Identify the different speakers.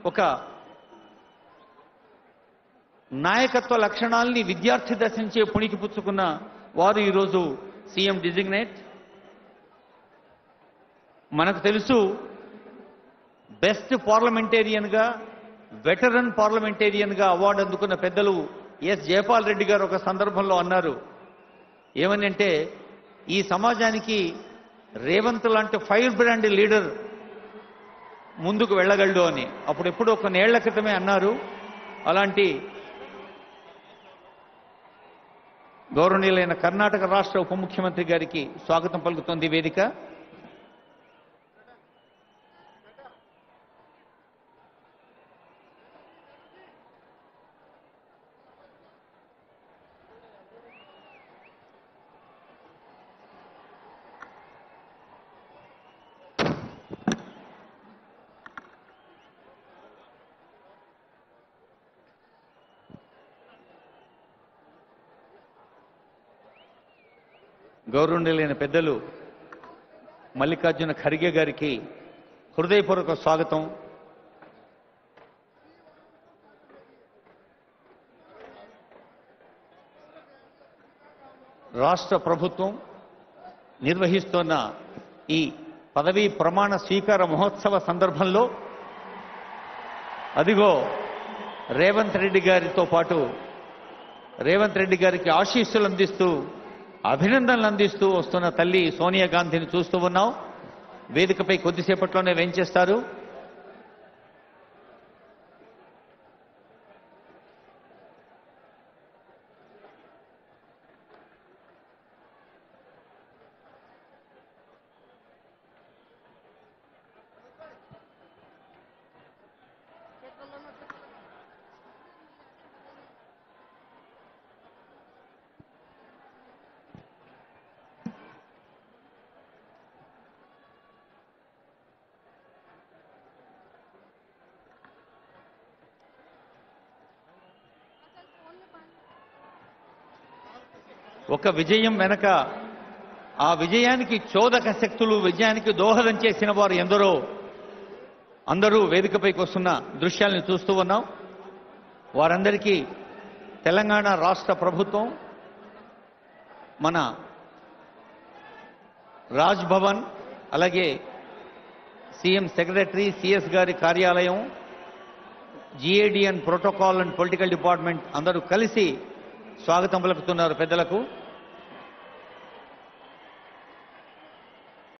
Speaker 1: ఒక నాయకత్వ లక్షణాల్ని విద్యార్థి దశ నుంచే పుణికి పుచ్చుకున్న వారు ఈరోజు సీఎం డిజిగ్నేట్ మనకు తెలుసు బెస్ట్ పార్లమెంటేరియన్గా వెటరన్ పార్లమెంటేరియన్గా అవార్డు అందుకున్న పెద్దలు ఎస్ జయపాల్ రెడ్డి గారు ఒక సందర్భంలో అన్నారు ఏమని అంటే ఈ సమాజానికి రేవంత్ లాంటి ఫైర్ బ్రాండ్ లీడర్ ముందుకు వెళ్ళగలడు అని అప్పుడు ఎప్పుడో కొన్నేళ్ల క్రితమే అన్నారు అలాంటి గౌరవనీయులైన కర్ణాటక రాష్ట్ర ఉప ముఖ్యమంత్రి గారికి స్వాగతం పలుకుతోంది ఈ వేదిక గౌరవనీయులైన పెద్దలు మల్లికార్జున ఖర్గే గారికి హృదయపూర్వక స్వాగతం రాష్ట్ర ప్రభుత్వం నిర్వహిస్తున్న ఈ పదవీ ప్రమాణ స్వీకార మహోత్సవ సందర్భంలో అదిగో రేవంత్ రెడ్డి గారితో పాటు రేవంత్ రెడ్డి గారికి ఆశీస్సులు అందిస్తూ అభినందనలు అందిస్తూ వస్తున్న తల్లి సోనియా గాంధీని చూస్తూ ఉన్నాం వేదికపై కొద్దిసేపట్లోనే వెంచేస్తారు ఒక విజయం వెనక ఆ విజయానికి చోదక శక్తులు విజయానికి దోహదం చేసిన వారు ఎందరో అందరూ వేదికపైకి వస్తున్న దృశ్యాలను చూస్తూ ఉన్నాం వారందరికీ తెలంగాణ రాష్ట్ర ప్రభుత్వం మన రాజ్ భవన్ అలాగే సీఎం సెక్రటరీ సిఎస్ గారి కార్యాలయం GAD and protocol and political department అందరూ కలిసి స్వాగతం పలుకుతున్నారు పెద్దలకు